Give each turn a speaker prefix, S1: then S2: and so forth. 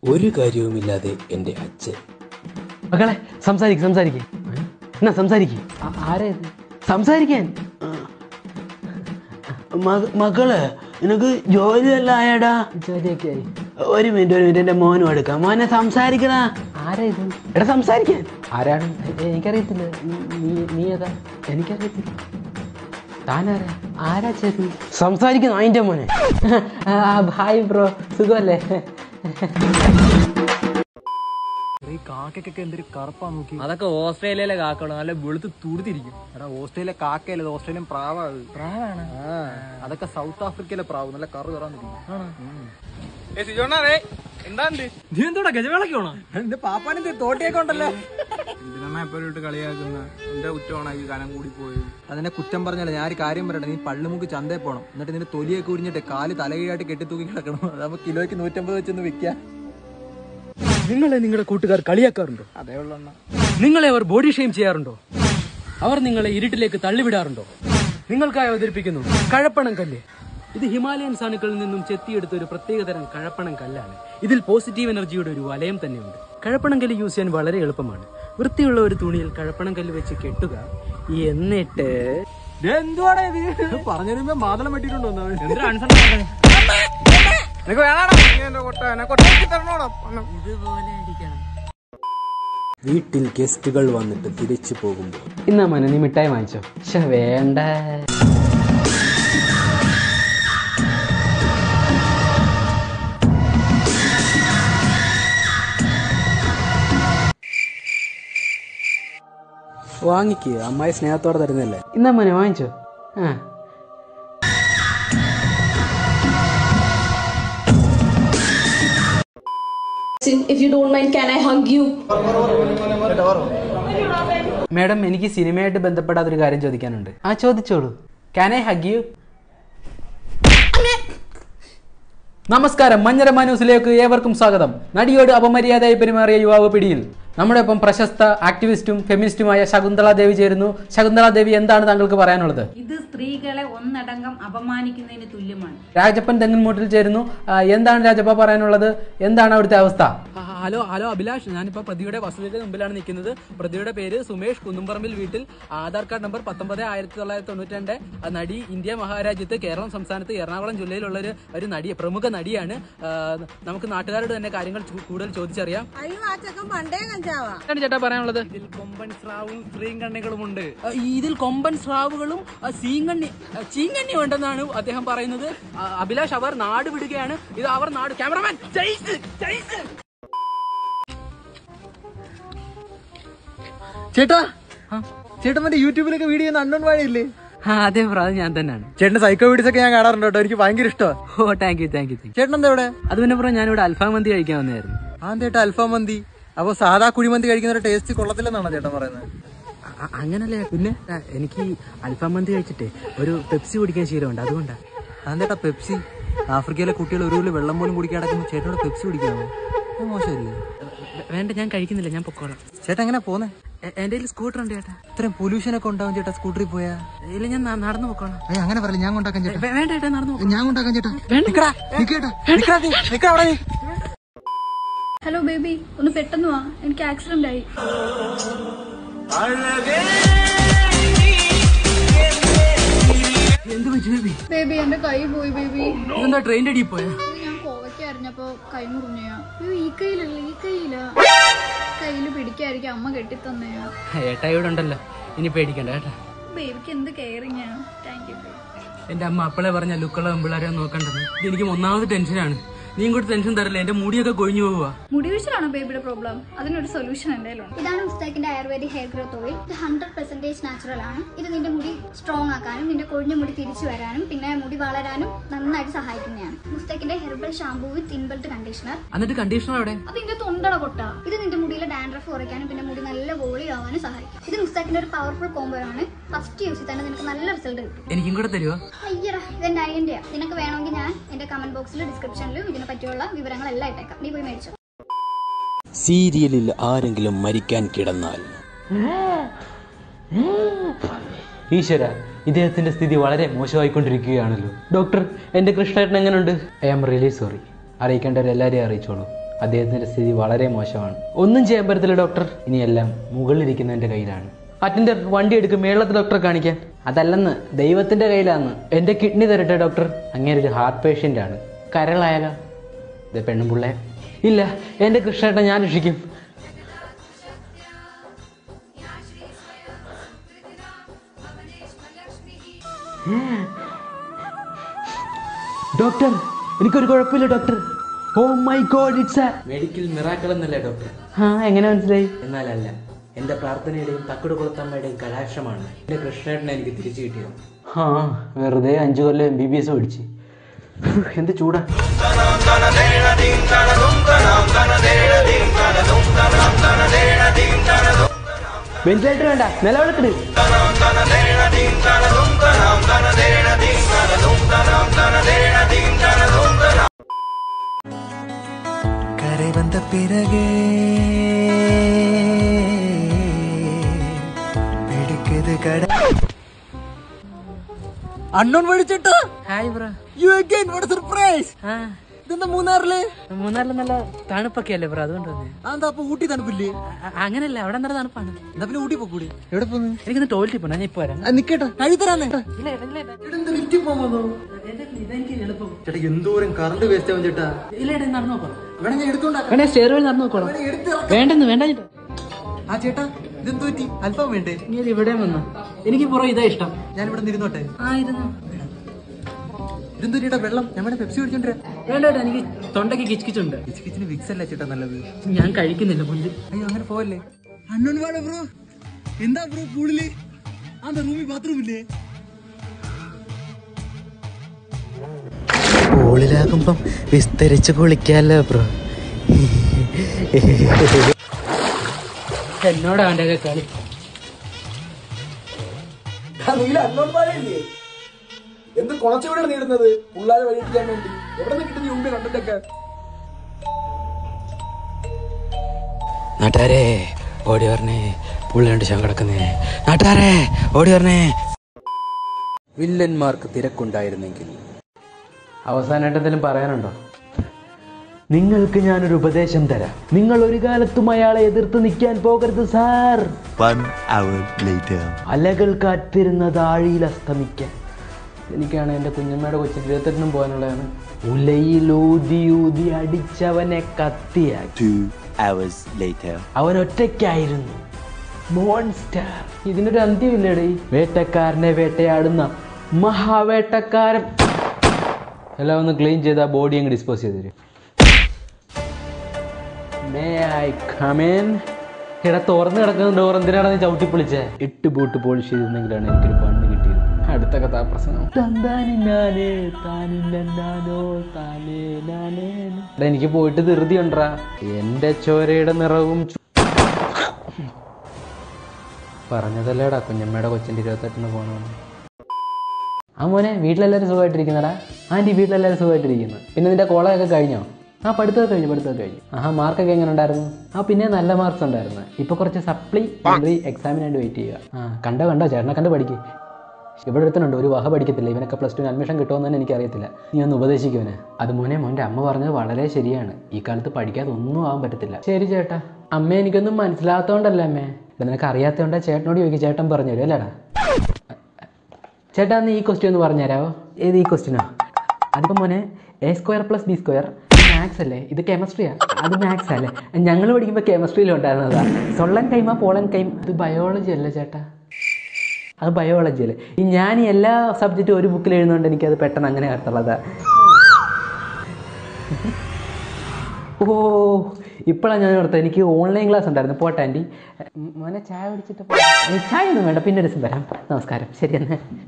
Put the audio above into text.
S1: ഒരു കാര്യവുമില്ലാതെ എൻ്റെ അച്ഛൻ
S2: മകളെ സംസാരിക്ക് സംസാരിക്ക് എന്നാ സംസാരിക്ക്
S3: ആരാ ഇത്
S2: സംസാരിക്കാൻ
S4: മക- മകള് നിനക്ക് ജോലിയല്ല ആയടാ
S3: ജോലിയൊക്കെ ആയി
S4: ഒരു മിനിറ്റ് ഒരു മിനിറ്റ് എന്റെ മോനും എടുക്കാം മോനെ സംസാരിക്കണ
S3: ആരാ ഇത്
S4: എടാ സംസാരിക്കാൻ
S3: ആരാണ് എ- എനിക്കറിയത്തില്ല നീ- നീ നീ ഏതാ എനിക്കറിയത്തില്ല താനാരാ ആരാ ചേട്ടൻ
S2: സംസാരിക്കുന്നു അതിന്റെ മോനെ
S3: ഹായ് ബ്രോ സുഖമല്ലേ
S5: ഈ കാക്കയ്ക്കൊക്കെ എന്തൊരു കറുപ്പാ നോക്കി
S6: അതൊക്കെ ഓസ്ട്രേലിയയിലെ കാക്കകളോ നല്ല വെളുത്ത് തുടുത്തിരിക്കും
S5: എടാ ഓസ്ട്രേലിയ കാക്കയല്ല ഇത് ഓസ്ട്രേലിയൻ പ്രാവാ അത് പ്രാവാണ് അതൊക്കെ സൗത്ത് ആഫ്രിക്കയിലെ പ്രാവ് നല്ല കറു കയറാൻ
S6: നീ എന്തോടാ ഗജവേളക്ക് വേണോ
S5: എന്റെ പാപ്പാനെ തോട്ടിയൊക്കെ ഉണ്ടല്ലോ
S6: ഇതിനമ്മ എപ്പോഴും ഇട്ട് കളിയാക്കുന്ന എന്റെ കുറ്റമാണ് ഈ കനം കൂടി പോയി
S5: അതിനെ കുറ്റം പറഞ്ഞാലേ ഞാൻ ഒരു കാര്യം പറയട്ടെ നീ പള്ളിമുക്ക് ചന്തയിൽ പോണം എന്നിട്ട് നിന്റെ തൊലിയൊക്കെ ഉരിഞ്ഞിട്ട് കാല് തലകീഴായിട്ട് കെട്ടി തൂക്കി കിടക്കണം അതാകുമ്പോ കിലോയ്ക്ക് നൂറ്റമ്പത് വെച്ചൊന്ന് വിൽക്കാം
S2: നിങ്ങളെ നിങ്ങളുടെ കൂട്ടുകാർ കളിയാക്കാറുണ്ടോ
S5: അതേ ഉള്ളണ്ണ
S2: നിങ്ങളെ അവർ ബോഡി ഷെയിം ചെയ്യാറുണ്ടോ അവർ നിങ്ങളെ ഇരുട്ടിലേക്ക് തള്ളിവിടാറുണ്ടോ നിങ്ങൾക്കായി അവതരിപ്പിക്കുന്നു കഴപ്പണം കല്ല് ഇത് ഹിമാലയൻ സാണുക്കളിൽ നിന്നും ചെത്തിയെടുത്ത ഒരു പ്രത്യേകതരം കഴപ്പണം കല്ലാണ് ഇതിൽ പോസിറ്റീവ് എനർജിയുടെ ഒരു വലയം തന്നെയുണ്ട് കഴപ്പണം കല്ല് യൂസ് ചെയ്യാൻ വളരെ എളുപ്പമാണ് വൃത്തിയുള്ള ഒരു തുണിയിൽ കഴപ്പണം കല്ല് വെച്ച് കെട്ടുക എന്നിട്ട്
S5: എന്തുവാടാ ഇത് പറഞ്ഞിരുമ്പോ മാതളം വെട്ടിട്ടുണ്ടോ
S6: നിനക്ക് വേണാടാ നീ എന്റെ കൊട്ട എന്നെ കൊട്ടാക്കി തരണോടാ പണം.
S1: വീട്ടിൽ ഗസ്റ്റുകൾ വന്നിട്ട് തിരിച്ചു പോകുമ്പോൾ
S3: ഇന്നാ മോനെ നീ മിഠായി വാങ്ങിച്ചോ പക്ഷെ വേണ്ട
S1: വാങ്ങിക്കുക അമ്മായി സ്നേഹത്തോടെ തരുന്നല്ലേ
S3: ഇന്നാ മോനെ വാങ്ങിച്ചോ ആ
S7: If you don't mind, can I hug you?
S3: Madam എനിക്ക് സിനിമയായിട്ട് ബന്ധപ്പെടാത്ത ഒരു കാര്യം ചോദിക്കാനുണ്ട് ആ ചോദിച്ചോളൂ ക്യാൻ ഐ ഹഗ് യു നമസ്കാരം മഞ്ഞരമ ന്യൂസിലേക്ക് ഏവർക്കും സ്വാഗതം നടിയോട് അപമര്യാദയായി പെരുമാറിയ യുവാവ് പിടിയിൽ നമ്മുടെ ഒപ്പം പ്രശസ്ത ആക്ടിവിസ്റ്റും ഫെമിനിസ്റ്റുമായ ശകുന്തള ദേവി ചേരുന്നു ശകുന്തള ദേവി എന്താണ് താങ്കൾക്ക് പറയാനുള്ളത്
S8: ഇത് സ്ത്രീകളെ ഒന്നടങ്കം അപമാനിക്കുന്നതിന് തുല്യമാണ്
S3: രാജപ്പൻ തെങ്ങൻമൂട്ടിൽ ചേരുന്നു ആ, എന്താണ് രാജപ്പ പറയാനുള്ളത് എന്താണ് അവിടുത്തെ അവസ്ഥ
S2: ഹലോ ഹലോ അഭിലാഷ് ഞാനിപ്പോൾ പ്രതിയുടെ വസതിയുടെ മുമ്പിലാണ് നിൽക്കുന്നത് പ്രതിയുടെ പേര് സുമേഷ് കുന്നുംപറമ്പിൽ വീട്ടിൽ ആധാർ കാർഡ് നമ്പർ പത്തൊമ്പത് ആയിരത്തി തൊള്ളായിരത്തി തൊണ്ണൂറ്റി രണ്ട് നടി ഇന്ത്യ മഹാരാജ്യത്ത് കേരളം സംസ്ഥാനത്ത് എറണാകുളം ജില്ലയിലുള്ള ഒരു ഒരു നടി പ്രമുഖ നടിയാണ് ആ, നമുക്ക് നാട്ടുകാരോട് തന്നെ കാര്യങ്ങൾ ചു- കൂടുതൽ ചോദിച്ചറിയാം
S8: അയ്യോ ആ ചെക്കൻ പണ്ടേ കഞ്ചാവാ
S3: എന്താണ് ചേട്ടാ പറയാനുള്ളത്
S6: കൊമ്പൻ സ്രാവും സ്ത്രീം കണ്ണികളുമുണ്ട്
S2: ആ, ഇതിൽ കൊമ്പൻ സ്രാവുകളും ആ, സീങ്കണ്ണി ആ, ചീങ്കണ്ണി ഉണ്ടെന്നാണ് അദ്ദേഹം പറയുന്നത് ആ, അഭിലാഷ് അവർ നാട് വിടുകയാണ് ഇത് അവർ നാട് ക്യാമറമാൻ ജയ്സ് ജയ്സ്
S5: ചേട്ടാ ചേട്ടൻ മറ്റേ യൂട്യൂബിലൊക്കെ വീഡിയോ അണ്ണൻ വാഴയില്ലേ
S3: ആ അതെ ബ്രോ അത് ഞാൻ തന്നെയാണ്
S5: ചേട്ടന്റെ സൈക്കോ വീഡിയോസ് ഒക്കെ ഞാൻ കാണാറുണ്ട് കേട്ടോ എനിക്ക് ഭയങ്കര ഇഷ്ടമാണ്
S3: ഓ thank you thank you thank you
S5: ചേട്ടൻ എന്താ ഇവിടെ
S3: അത് പിന്നെ ബ്രോ ഞാനിവിടെ അൽഫാം മന്തി കഴിക്കാൻ വന്നായിരുന്നു
S5: ആ ചേട്ടാ അൽഫാം മന്തി അപ്പൊ സാധാ കുഴിമന്തി കഴിക്കുന്ന ടേസ്റ്റ് കൊള്ളത്തില്ലെന്നാണോ ചേട്ടൻ പറയുന്നത്
S3: അ- അങ്ങനല്ലേ പിന്നെ ആ, എനിക്ക് ഈ അൽഫാം മന്തി കഴിച്ചിട്ടേ ഒരു പെപ്സി കുടിക്കാൻ ശീലമുണ്ട് അതുകൊണ്ടാ
S5: അതെന്താ പെപ്സി ആഫ്രിക്കയിലെ കുട്ടികൾ ഒരു ഉരുളി വെള്ളം പോലും കുടിക്കാൻ കിടക്കുമ്പോൾ ചേട്ടനോട് പെപ്സി കുടിക്കാമോ അത് മോശമല്ലേ
S3: വേ- വേണ്ട ഞാൻ കഴിക്കുന്നില്ല ഞാൻ പൊക്കോളാം
S5: ചേട്ടാ എങ്ങനെ പോന്നെ
S3: എ- എന്റെ കയ്യിൽ സ്കൂട്ടർ ഉണ്ട് ചേട്ടാ
S5: ഇത്രയും പൊല്യൂഷൻ ഒക്കെ ഉണ്ടാവും ചേട്ടാ സ്കൂട്ടറിൽ പോയാ
S3: ഇല്ല ഞാൻ ന- നടന്നു പൊക്കോളാം
S5: ഏയ് അങ്ങനെ പറയില്ല ഞാൻ കൊണ്ടാക്കാൻ ചേട്ടാ
S3: വേ- വേണ്ട ചേട്ടാ നടന്നു പൊക്കോളാം.
S5: ഞാൻ കൊണ്ടാക്കാൻ ചേട്ടാ നിക്കടാ, നിക്കേട്ടാ, നിക്കടാ നീ, നിക്കടാ അവിടെ നീ.
S7: ഹലോ ബേബി ഒന്ന് പെട്ടെന്ന് വാ എനിക്ക് ആക്സിഡന്റ് ആയി
S3: എന്ത് പറ്റി ബേബി
S7: ബേബി എന്റെ കൈ പോയി ബേബി
S3: ഇതെന്താ ട്രെയിൻ്റെ അടിയിൽ പോയാ
S7: ഇത് ഞാൻ കോവയ്ക്ക് അറിഞ്ഞപ്പോ കൈ മുറിഞ്ഞയാ അയ്യോ ഈ കയ്യിലല്ല ഈ കയ്യില കയ്യില് പിടിക്കായിരിക്കും അമ്മ കെട്ടിത്തന്നയാ
S3: ഏട്ടാ ഇവിടെ ഉണ്ടല്ലോ ഇനി പേടിക്കണ്ട കേട്ടാ
S7: ബേബിക്ക് എന്ത് കെയറിങ്ങാ താങ്ക് യു
S3: എന്റെ അമ്മ അപ്പളെ പറഞ്ഞ ലുക്കുള്ള പെമ്പിളാരെ നോക്കണ്ടെന്ന് ഇത് എനിക്ക് ഒന്നാമത് ടെൻഷനാണ് നീ കൂടി ടെൻഷൻ തരില്ല എന്റെ മുടിയൊക്കെ കൊഴിഞ്ഞു പോവുക
S7: മുടിവീഴ്ചയാണോ ബേബിയുടെ പ്രോബ്ലം അതിനൊരു സൊല്യൂഷൻ എന്തായാലും ഉണ്ട്
S9: ഇതാണ് മുസ്താക്കിന്റെ ആയുർവേദിക് ഹെയർ ഗ്രോത്ത് ഓയിൽ ഇത് ഹൺഡ്രഡ് പെർസെന്റേജ് നാച്ചുറൽ ആണ് ഇത് നിന്റെ മുടി സ്ട്രോങ് ആക്കാനും നിന്റെ കൊഴിഞ്ഞ മുടി തിരിച്ചു വരാനും പിന്നെ മുടി വളരാനും നന്നായിട്ട് സഹായിക്കുന്നതാണ് മുസ്താക്കിന്റെ herbal shampoo with inbuilt conditioner
S3: എന്നിട്ട് കണ്ടീഷണർ അവിടെ
S9: അത് നിന്റെ തൊണ്ടട കൊട്ട ഇത് നിന്റെ മുടിയിലെ ഡാൻഡ്രഫ് കുറയ്ക്കാനും പിന്നെ മുടി നല്ല വോളി ആവാനും സഹായിക്കും ഇത് മുസ്താക്കിന്റെ ഒരു പവർഫുൾ കോംബോ ആണ് ഫസ്റ്റ് യൂസിൽ തന്നെ നിനക്ക് നല്ല റിസൾട്ട് കിട്ടും
S3: എനിക്കും കൂടെ തരുമോ
S9: അയ്യറ ഇതെന്റെ അയ്യന്റെയാ നിനക്ക് വേണമെങ്കിൽ ഞാൻ എന്റെ കമന്റ് ബോക്സിൽ ഡിസ്ക്രിപ്ഷനിലും ഇതിനെ പറ്റിയുള്ള വിവരങ്ങളെല്ലാം ഇട്ടേക്കാം നീ പോയി മേടിച്ചോ
S1: സീരിയലിൽ ആരെങ്കിലും മരിക്കാൻ കിടന്നാൽ
S3: ഈശ്വര ഇദ്ദേഹത്തിന്റെ സ്ഥിതി വളരെ മോശമായിക്കൊണ്ടിരിക്കുകയാണല്ലോ ഡോക്ടർ എന്റെ കൃഷ്ണേട്ടൻ എങ്ങനെയുണ്ട് ഐ ആം റിയലി സോറി അറിയിക്കേണ്ടവരെല്ലാരെയും അറിയിച്ചോളൂ അദ്ദേഹത്തിന്റെ സ്ഥിതി വളരെ മോശമാണ് ഒന്നും ചെയ്യാൻ പറ്റത്തില്ല ഡോക്ടർ ഇനിയെല്ലാം മുകളിലിരിക്കുന്നതിന്റെ കയ്യിലാണ് അറ്റൻഡർ വണ്ടി എടുക്കും മേളത്തെ ഡോക്ടറെ കാണിക്കാൻ അതല്ലെന്ന് ദൈവത്തിന്റെ കയ്യിലാന്ന് എന്റെ കിഡ്നി തരട്ടെ ഡോക്ടർ അങ്ങനെ ഒരു ഹാർട്ട് പേഷ്യന്റ് ആണ് കരളായാലോ ഇത് പെണ്ണും പിള്ളേ ഇല്ല എന്റെ കൃഷ്ണേട്ടൻ ഞാൻ രക്ഷിക്കും ഡോക്ടർ എനിക്കൊരു കുഴപ്പമില്ല doctor oh my god it's a medical miracle എന്നല്ലേ ഡോക്ടർ ആ എങ്ങനെ മനസ്സിലായി എന്നാലല്ല എന്റെ പ്രാർത്ഥനയുടെയും തക്കുട് കൊളുത്തമ്മയുടെയും കടാക്ഷമാണ് എന്റെ കൃഷ്ണേട്ടനെ എനിക്ക് തിരിച്ചു കിട്ടിയത് ആ വെറുതെ അഞ്ചു കൊല്ലം എം ബി ബി എസ് പഠിച്ച് എന്ത് ചൂടാ വെന്റിലേറ്റർ വേണ്ട നിലവിളക്കിട്
S10: கரை வந்த பிறகே பிடிக்குது கடை
S5: അണ്ണോൺ വിളിച്ചിട്ട്
S3: hi bro
S5: you again what surprise ഇതെന്താ മൂന്നാറില്
S3: മൂന്നാറിൽ നല്ല തണുപ്പൊക്കെ അല്ലേ ബ്രോ അതുകൊണ്ട് വന്നേ
S5: അതെന്താ അപ്പൊ ഊട്ടി തണുപ്പില്ലേ
S3: അങ്ങനെയല്ല അവിടെ നല്ല തണുപ്പാണ്
S5: എന്നാ പിന്നെ ഊട്ടി പോകൂടി എവിടെ പോന്നു
S3: എനിക്കൊന്ന് ടോയ്ലറ്റ് പോണം ഞാൻ ഇപ്പൊ വരാം
S5: നിക്കട്ടെ കഴി തരാന്നേ ലിഫ്റ്റിൽ പോകുമ്പോ ചേട്ടാ എന്തോരം കറണ്ട് വേസ്റ്റ് ആവും ചേട്ടാ
S3: ഇല്ല ഏട്ടാ നടന്നു നോക്കണം
S5: വേണേ ഞാൻ എടുത്തോണ്ടാക്കാം
S3: വേണേ സ്റ്റെയർ വഴി നടന്നു നോക്കണം വേണ്ടെന്ന് വേണ്ട ചേട്ടാ
S5: ആ ചേട്ടാ ഇതെന്തോ പറ്റി അല്പം വേണ്ടേ
S3: നീ അത് ഇവിടെ വന്നു എനിക്ക് പുറം ഇതാ ഇഷ്ടം
S5: ഞാൻ ഇവിടെ ഇരുന്നോട്ടെ
S3: ആ ഇരുന്നു
S5: ഇതെന്തോ ചേട്ടാ വെള്ളം ഞാൻ വേണേ പെപ്സി കുടിച്ചോണ്ടിരാ
S3: വേണ്ട ഏട്ടാ എനിക്ക് തൊണ്ടയ്ക്ക് കിച്ചക്കിച്ചുണ്ട്
S5: കിച്ചിന് വിക്സ് അല്ല ചേട്ടാ നല്ലത്
S3: ഞാൻ കഴിക്കുന്നില്ല പുല്ല്
S5: അയ്യോ അങ്ങനെ പോവല്ലേ അണ്ണൻ വാട ബ്രോ എന്താ ബ്രോ പൂളില് ആ റൂമിൽ ബാത്റൂം ഇല്ലേ
S10: പൂളിലാകുമ്പം വിസ്തരിച്ച് കുളിക്കാല്ലോ ബ്രോ
S3: എന്നോടാ അവൻ്റെ കളി
S6: എന്ത് കുളച്ചുകൂടെ നീടുന്നത് പിള്ളേരെ വഴിയിക്കാൻ വേണ്ടി എവിടെ നിന്ന് കിട്ടുന്ന ഉണ്ടി കണ്ടിട്ടൊക്കെ
S1: നാട്ടുകാരെ ഓടി പറഞ്ഞേ പുള്ളിയുണ്ട് ശവം കിടക്കുന്നേ നാട്ടുകാരെ ഓടി പറഞ്ഞേ വില്ലന്മാർക്ക് തിരക്കുണ്ടായിരുന്നെങ്കിൽ
S3: അവസാനമായിട്ട് എന്തെങ്കിലും പറയാനുണ്ടോ നിങ്ങൾക്ക് ഞാനൊരു ഉപദേശം തരാം നിങ്ങൾ ഒരു കാലത്തും അയാളെ എതിർത്ത് നിൽക്കാൻ പോകരുത് സാർ
S10: One hour later.
S3: അലകൾ കാത്തിരുന്നത് ആഴിയിൽ അസ്തമിക്കാൻ എനിക്കാണ് എൻ്റെ കുഞ്ഞമ്മയുടെ കൊച്ചിന് ഇരുപത്തെട്ടിനും പോകാനുള്ളതാണ് ഉലയിൽ ഊതി ഊതി അടിച്ചവനെ കത്തിയാക്കി
S10: Two hours later.
S3: അവൻ ഒറ്റയ്ക്കായിരുന്നു മോൺസ്റ്റർ ഇതിനൊരു അന്ത്യമില്ലേടേ വേട്ടക്കാരനെ വേട്ടയാടുന്ന മഹാവേട്ടക്കാരൻ എല്ലാം ഒന്ന് ക്ലീൻ ചെയ്ത് ആ ബോഡി അങ്ങ് ഡിസ്പോസ് ചെയ്ത് തരും മേ ഐ കമേൻ ഇട തുറന്ന് കിടക്കുന്ന ഡോർ എന്തിനാണ് നീ ചവിട്ടി പൊളിച്ചേ എട്ട് ബോട്ട് പോളിഷ് ചെയ്തിരുന്നെങ്കിലാണ് എനിക്കൊരു പണ്ട് കിട്ടിയത് അടുത്ത കഥാപ്രസംഗം തന്താനിന്നാനേ, താനിന്നന്നാനോ, താനേ നാനേ. എടാ, എനിക്ക് പോയിട്ട് ധൃതി ഉണ്ടറാ എന്റെ ചോരയുടെ നിറവും ചു- പറഞ്ഞതല്ലേടാ കുഞ്ഞമ്മയുടെ കൊച്ചിന്റെ ഇരുപത്തെട്ടിന് പോകണമെന്ന് ആ മോനെ വീട്ടിലെല്ലാവരും സുഖമായിട്ടിരിക്കുന്നടാ ആൻറ്റി വീട്ടിലെല്ലാവരും സുഖമായിട്ടിരിക്കുന്നു പിന്നെ നിന്റെ കോളേജൊക്കെ കഴിഞ്ഞോ ആ പഠിത്തമൊക്കെ കഴിഞ്ഞു പഠിത്തമൊക്കെ കഴിഞ്ഞു ആഹാ മാർക്കൊക്കെ എങ്ങനെ ഉണ്ടായിരുന്നു ആ പിന്നെ നല്ല മാർക്സ് ഉണ്ടായിരുന്നു ഇപ്പൊ കുറച്ച് സപ്ലി എക്സാമിനായിട്ട് വെയിറ്റ് ചെയ്യുക ആ കണ്ടോ കണ്ടോ ചേട്ടനെ കണ്ട് പഠിക്ക് ഇവിടെ ഒരുത്തനുണ്ട് ഒരു വഹ പഠിക്കത്തില്ല ഇവനൊക്കെ പ്ലസ് ടു അഡ്മിഷൻ കിട്ടുമെന്ന് തന്നെ എനിക്കറിയത്തില്ല നീ ഒന്ന് ഉപദേശിക്കുവനെ അത് മോനെ മോൻ്റെ അമ്മ പറഞ്ഞത് വളരെ ശരിയാണ് ഈ കാലത്ത് പഠിക്കാതെ ഒന്നും ആവാൻ പറ്റത്തില്ല ശരി ചേട്ടാ അമ്മ എനിക്കൊന്നും മനസ്സിലാത്തതുകൊണ്ടല്ല അമ്മേ ഇവിടെ നിനക്ക് അറിയാത്തതുകൊണ്ടാ ചേട്ടനോട് ചോദിക്കും ചേട്ടൻ പറഞ്ഞു തരും അല്ലേടാ ചേട്ടാ നീ ഈ ക്വസ്റ്റ്യൻ ഒന്ന് പറഞ്ഞുതരാമോ ഏത് ഈ ക്വസ്റ്റ്യനോ അതിപ്പോൾ മോനെ A square plus B square maths അല്ലേ ഇത് കെമിസ്ട്രിയാ അത് മാത്സ് അല്ലേ ഞങ്ങൾ പഠിക്കുമ്പോൾ കെമിസ്ട്രിയിൽ ഉണ്ടായിരുന്നതാ സൊള്ളൻ കൈമാ പോളൻ കൈം ഇത് ബയോളജി അല്ലേ ചേട്ടാ അത് ബയോളജി അല്ലേ ഈ ഞാൻ ഈ എല്ലാ സബ്ജക്റ്റും ഒരു ബുക്കിൽ എഴുതുന്നതുകൊണ്ട് എനിക്കത് പെട്ടെന്ന് അങ്ങനെ കത്തുള്ളതാ ഓ ഇപ്പോഴാണ് ഞാൻ ഓർത്തത് എനിക്ക് ഓൺലൈൻ ക്ലാസ് ഉണ്ടായിരുന്നു പോട്ടെ ആൻറ്റി മോനെ ചായ കുടിച്ചിട്ട് പോ- ഏയ് ചായ ഒന്നും വേണ്ട പിന്നെ ഒരു ദിവസം വരാം നമസ്കാരം ശരി എന്നാ